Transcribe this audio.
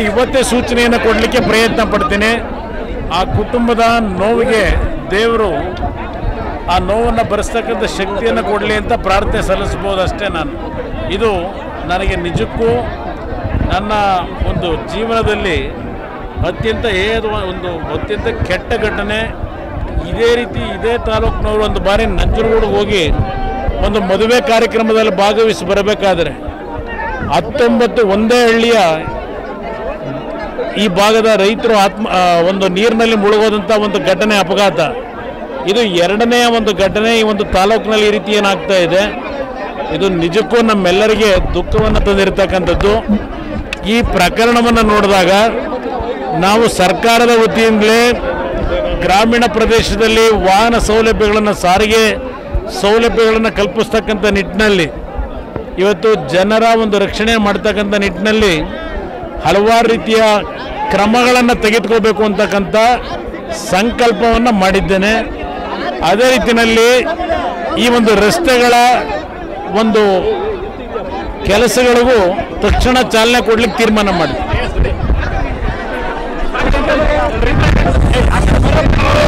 ಇವತ್ತೇ ಸೂಚನೆಯನ್ನು ಕೊಡಲಿಕ್ಕೆ ಪ್ರಯತ್ನ ಪಡ್ತೀನಿ ಆ ಕುಟುಂಬದ ನೋವಿಗೆ ದೇವರು ಆ ನೋವನ್ನು ಭರಿಸ್ತಕ್ಕಂಥ ಶಕ್ತಿಯನ್ನು ಕೊಡಲಿ ಅಂತ ಪ್ರಾರ್ಥನೆ ಸಲ್ಲಿಸ್ಬೋದು ಅಷ್ಟೇ ನಾನು ಇದು ನನಗೆ ನಿಜಕ್ಕೂ ನನ್ನ ಒಂದು ಜೀವನದಲ್ಲಿ ಅತ್ಯಂತ ಏದು ಒಂದು ಅತ್ಯಂತ ಕೆಟ್ಟ ಘಟನೆ ಇದೇ ರೀತಿ ಇದೇ ತಾಲೂಕಿನವರು ಒಂದು ಬಾರಿ ನಂಜನಗೂಡಿಗೆ ಹೋಗಿ ಒಂದು ಮದುವೆ ಕಾರ್ಯಕ್ರಮದಲ್ಲಿ ಭಾಗವಹಿಸಿ ಬರಬೇಕಾದ್ರೆ ಹತ್ತೊಂಬತ್ತು ಒಂದೇ ಹಳ್ಳಿಯ ಈ ಭಾಗದ ರೈತರು ಆತ್ಮ ಆ, ಒಂದು ನೀರಿನಲ್ಲಿ ಮುಳುಗೋದಂಥ ಒಂದು ಘಟನೆ ಅಪಘಾತ ಇದು ಎರಡನೆಯ ಒಂದು ಘಟನೆ ಈ ಒಂದು ತಾಲೂಕಿನಲ್ಲಿ ಈ ರೀತಿ ಏನಾಗ್ತಾ ಇದೆ ಇದು ನಿಜಕ್ಕೂ ನಮ್ಮೆಲ್ಲರಿಗೆ ದುಃಖವನ್ನು ತಂದಿರತಕ್ಕಂಥದ್ದು ಈ ಪ್ರಕರಣವನ್ನು ನೋಡಿದಾಗ ನಾವು ಸರ್ಕಾರದ ವತಿಯಿಂದಲೇ ಗ್ರಾಮೀಣ ಪ್ರದೇಶದಲ್ಲಿ ವಾಹನ ಸೌಲಭ್ಯಗಳನ್ನು ಸಾರಿಗೆ ಸೌಲಭ್ಯಗಳನ್ನು ಕಲ್ಪಿಸ್ತಕ್ಕಂಥ ನಿಟ್ಟಿನಲ್ಲಿ ಇವತ್ತು ಜನರ ಒಂದು ರಕ್ಷಣೆ ಮಾಡ್ತಕ್ಕಂಥ ನಿಟ್ಟಿನಲ್ಲಿ ಹಲವಾರು ರೀತಿಯ ಕ್ರಮಗಳನ್ನು ತೆಗೆದುಕೋಬೇಕು ಅಂತಕ್ಕಂಥ ಸಂಕಲ್ಪವನ್ನು ಮಾಡಿದ್ದೇನೆ ಅದೇ ರೀತಿಯಲ್ಲಿ ಈ ಒಂದು ರಸ್ತೆಗಳ ಒಂದು ಕೆಲಸಗಳಿಗೂ ತಕ್ಷಣ ಚಾಲನೆ ಕೊಡ್ಲಿಕ್ಕೆ ತೀರ್ಮಾನ ಮಾಡಿದೆ